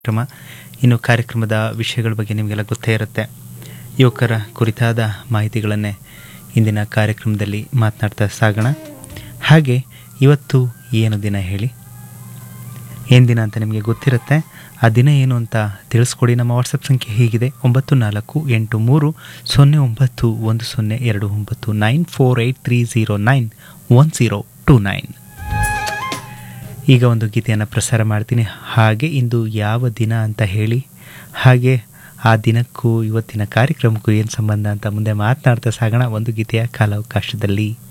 ಕಾರ್ಯಕ್ರಮ ಇನ್ನು ಕಾರ್ಯಕ್ರಮದ ವಿಷಯಗಳ ಬಗ್ಗೆ ನಿಮಗೆಲ್ಲ ಗೊತ್ತೇ ಇರುತ್ತೆ ಯುವಕರ ಕುರಿತಾದ ಮಾಹಿತಿಗಳನ್ನೇ ಇಂದಿನ ಕಾರ್ಯಕ್ರಮದಲ್ಲಿ ಮಾತನಾಡ್ತಾ ಸಾಗೋಣ ಹಾಗೆ ಇವತ್ತು ಏನು ದಿನ ಹೇಳಿ ಏನು ದಿನ ಅಂತ ನಿಮಗೆ ಗೊತ್ತಿರುತ್ತೆ ಆ ದಿನ ಏನು ಅಂತ ತಿಳಿಸ್ಕೊಡಿ ನಮ್ಮ ವಾಟ್ಸಪ್ ಸಂಖ್ಯೆ ಹೀಗಿದೆ ಒಂಬತ್ತು ನಾಲ್ಕು ಎಂಟು ಮೂರು ಸೊನ್ನೆ ಒಂಬತ್ತು ಒಂದು ಸೊನ್ನೆ ಎರಡು ಒಂಬತ್ತು nine four eight three zero nine one zero two nine ಈಗ ಒಂದು ಗೀತೆಯನ್ನು ಪ್ರಸಾರ ಮಾಡ್ತೀನಿ ಹಾಗೆ ಇಂದು ಯಾವ ದಿನ ಅಂತ ಹೇಳಿ ಹಾಗೆ ಆ ದಿನಕ್ಕೂ ಇವತ್ತಿನ ಕಾರ್ಯಕ್ರಮಕ್ಕೂ ಏನು ಸಂಬಂಧ ಅಂತ ಮುಂದೆ ಮಾತನಾಡ್ತಾ ಸಾಗೋಣ ಒಂದು ಗೀತೆಯ ಕಾಲಾವಕಾಶದಲ್ಲಿ